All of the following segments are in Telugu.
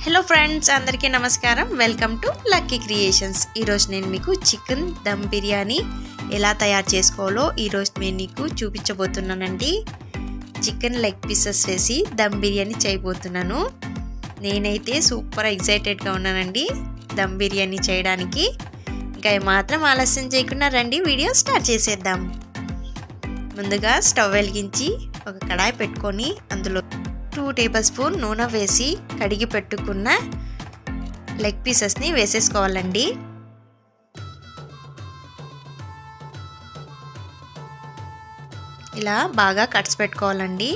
హలో ఫ్రెండ్స్ అందరికీ నమస్కారం వెల్కమ్ టు లక్కీ క్రియేషన్స్ ఈరోజు నేను మీకు చికెన్ దమ్ బిర్యానీ ఎలా తయారు చేసుకోవాలో ఈరోజు నేను మీకు చూపించబోతున్నానండి చికెన్ లెగ్ పీసెస్ వేసి దమ్ బిర్యానీ చేయబోతున్నాను నేనైతే సూపర్ ఎగ్జైటెడ్గా ఉన్నానండి దమ్ బిర్యానీ చేయడానికి ఇంకా మాత్రం ఆలస్యం చేయకుండా రండి వీడియో స్టార్ట్ చేసేద్దాం ముందుగా స్టవ్ వెలిగించి ఒక కడాయి పెట్టుకొని అందులో టూ టేబుల్ స్పూన్ నూనె వేసి కడిగి పెట్టుకున్న లెగ్ పీసెస్ని వేసేసుకోవాలండి ఇలా బాగా కట్స్ పెట్టుకోవాలండి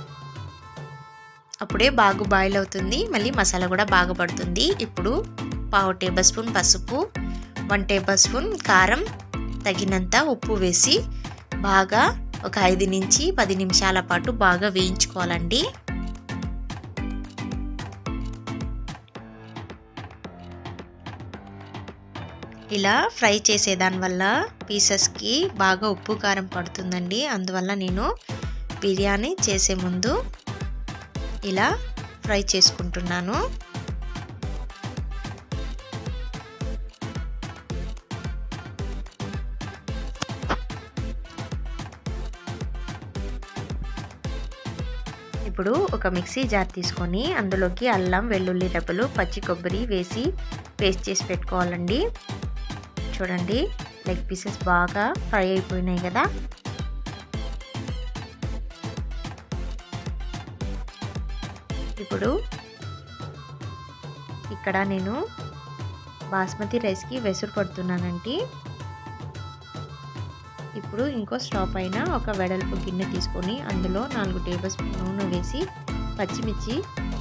అప్పుడే బాగా బాయిల్ అవుతుంది మళ్ళీ మసాలా కూడా బాగా పడుతుంది ఇప్పుడు పావు టేబుల్ స్పూన్ పసుపు వన్ టేబుల్ స్పూన్ కారం తగినంత ఉప్పు వేసి బాగా ఒక ఐదు నుంచి పది నిమిషాల పాటు బాగా వేయించుకోవాలండి ఇలా ఫ్రై చేసేదాని వల్ల పీసెస్కి బాగా ఉప్పు కారం పడుతుందండి అందువల్ల నేను బిర్యానీ చేసే ముందు ఇలా ఫ్రై చేసుకుంటున్నాను ఇప్పుడు ఒక మిక్సీ జార్ తీసుకొని అందులోకి అల్లం వెల్లుల్లి రెబ్బలు పచ్చి కొబ్బరి వేసి పేస్ట్ చేసి పెట్టుకోవాలండి చూడండి లెగ్ పీసెస్ బాగా ఫ్రై అయిపోయినాయి కదా ఇప్పుడు ఇక్కడ నేను బాస్మతి రైస్కి వెసురు పడుతున్నానండి ఇప్పుడు ఇంకో స్టవ్ పైన ఒక వెడల్పు గిన్నె తీసుకొని అందులో నాలుగు టేబుల్ స్పూన్ నూనె వేసి పచ్చిమిర్చి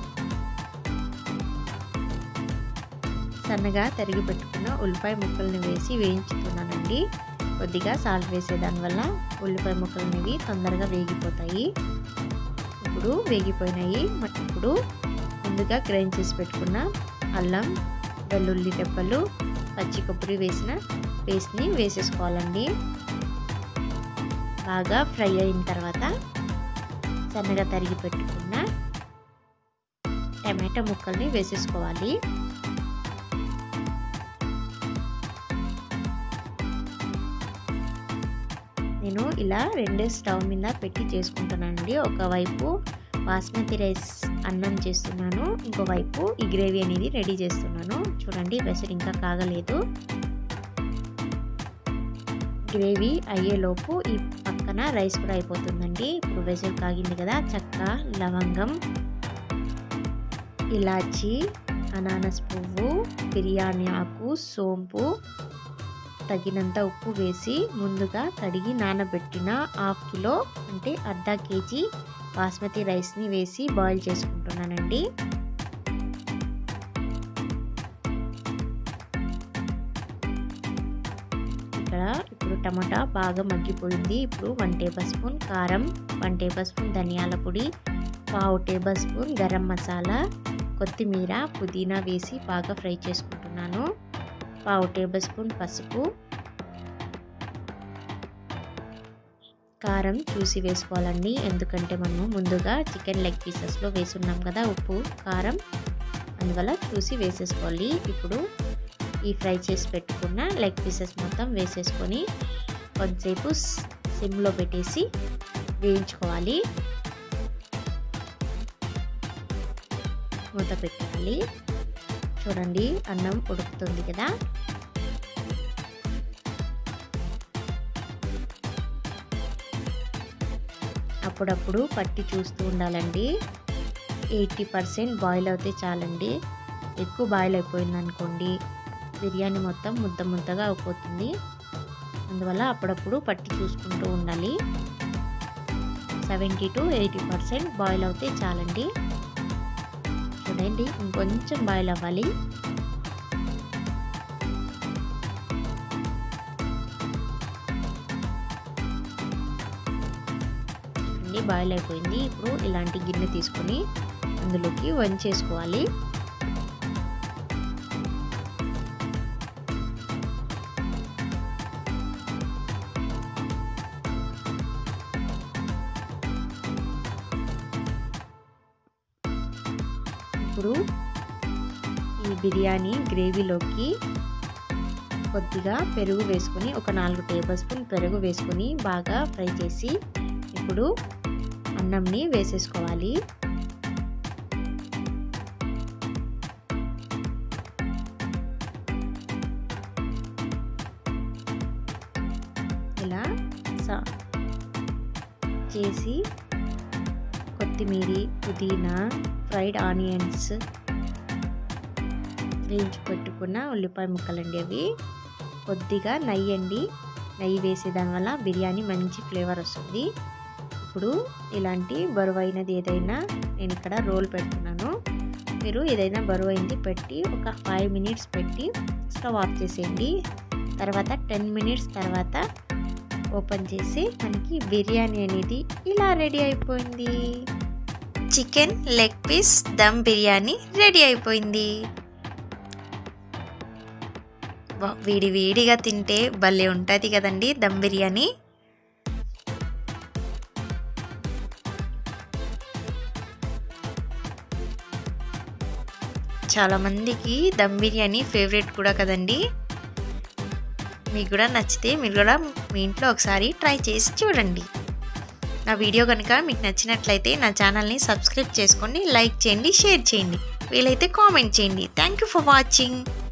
సన్నగా తరిగి పెట్టుకున్న ఉల్లిపాయ ముక్కల్ని వేసి వేయించుతున్నానండి కొద్దిగా సాల్ట్ వేసేదాని వల్ల ఉల్లిపాయ ముక్కలు అనేవి తొందరగా వేగిపోతాయి ఇప్పుడు వేగిపోయినాయి ఇప్పుడు ముందుగా గ్రైండ్ చేసి పెట్టుకున్న అల్లం వెల్లుల్లి రెబ్బలు పచ్చి కొబ్బరి వేసిన పేస్ట్ని వేసేసుకోవాలండి బాగా ఫ్రై అయిన తర్వాత సన్నగా తరిగి పెట్టుకున్న టమాటా ముక్కల్ని వేసేసుకోవాలి నేను ఇలా రెండు స్టవ్ మీద పెట్టి చేసుకుంటున్నానండి ఒకవైపు బాస్మతి రైస్ అన్నం చేస్తున్నాను ఇంకోవైపు ఈ గ్రేవీ అనేది రెడీ చేస్తున్నాను చూడండి వెసరు ఇంకా కాగలేదు గ్రేవీ అయ్యేలోపు ఈ పక్కన రైస్ కూడా అయిపోతుందండి ఇప్పుడు వెసరు కాగింది కదా చెక్క లవంగం ఇలాచి అనానస్ పువ్వు బిర్యానీ ఆకు సోంపు తగినంత ఉప్పు వేసి ముందుగా కడిగి నానబెట్టిన హాఫ్ కిలో అంటే అర్ధ కేజీ బాస్మతి రైస్ని వేసి బాయిల్ చేసుకుంటున్నానండి ఇక్కడ ఇప్పుడు టమాటా బాగా మగ్గిపోయింది ఇప్పుడు వన్ టేబుల్ స్పూన్ కారం వన్ టేబుల్ స్పూన్ ధనియాల పొడి పావు టేబుల్ స్పూన్ గరం మసాలా కొత్తిమీర పుదీనా వేసి బాగా ఫ్రై చేసుకుంటున్నాను పావు టేబుల్ స్పూన్ పసుపు కారం చూసి వేసుకోవాలండి ఎందుకంటే మనము ముందుగా చికెన్ లెగ్ పీసెస్లో వేసున్నాం కదా ఉప్పు కారం అందువల్ల చూసి వేసేసుకోవాలి ఇప్పుడు ఈ ఫ్రై చేసి పెట్టుకున్న లెగ్ పీసెస్ మొత్తం వేసేసుకొని కొంతసేపు సిమ్లో పెట్టేసి వేయించుకోవాలి మూత పెట్టాలి చూడండి అన్నం ఉడుకుతుంది కదా అప్పుడప్పుడు పట్టి చూస్తూ ఉండాలండి ఎయిటీ పర్సెంట్ బాయిల్ అవుతే చాలండి ఎక్కువ బాయిల్ అయిపోయింది అనుకోండి బిర్యానీ మొత్తం ముద్ద ముద్దగా అయిపోతుంది అందువల్ల అప్పుడప్పుడు పట్టి చూసుకుంటూ ఉండాలి seventy to eighty percent boil అవుతే చాలండి చూడండి ఇంకొంచెం బాయిల్ అవ్వాలి చూడండి బాయిల్ అయిపోయింది ఇప్పుడు ఇలాంటి గిన్నె తీసుకొని అందులోకి వంచేసుకోవాలి ఇప్పుడు ఈ బిర్యానీ గ్రేవీలోకి కొద్దిగా పెరుగు వేసుకొని ఒక నాలుగు టేబుల్ స్పూన్ పెరుగు వేసుకొని బాగా ఫ్రై చేసి ఇప్పుడు అన్నంని వేసేసుకోవాలి ఇలా సా చేసి కొత్తిమీర పుదీనా ఫ్రైడ్ ఆనియన్స్ వేయించి పెట్టుకున్న ఉల్లిపాయ ముక్కలండి అవి కొద్దిగా నెయ్యి అండి నెయ్యి వేసే దానివల్ల బిర్యానీ మంచి ఫ్లేవర్ వస్తుంది ఇప్పుడు ఇలాంటి బరువైనది ఏదైనా నేను ఇక్కడ రోల్ పెడుతున్నాను మీరు ఏదైనా బరువైంది పెట్టి ఒక ఫైవ్ మినిట్స్ పెట్టి స్టవ్ ఆఫ్ చేసేయండి తర్వాత టెన్ మినిట్స్ తర్వాత ఓపెన్ చేసి మనకి బిర్యానీ అనేది ఇలా రెడీ అయిపోయింది chicken leg piece dum biryani ready అయిపోయింది వేడి వేడిగా తింటే భలే ఉంటుంది కదండి దమ్ బిర్యానీ చాలామందికి దమ్ బిర్యానీ ఫేవరెట్ కూడా కదండి మీకు కూడా నచ్చితే మీరు కూడా మీ ఇంట్లో ఒకసారి ట్రై చేసి చూడండి నా వీడియో కనుక మీకు నచ్చినట్లయితే నా ఛానల్ని సబ్స్క్రైబ్ చేసుకోండి లైక్ చేయండి షేర్ చేయండి వీలైతే కామెంట్ చేయండి థ్యాంక్ యూ ఫర్ వాచింగ్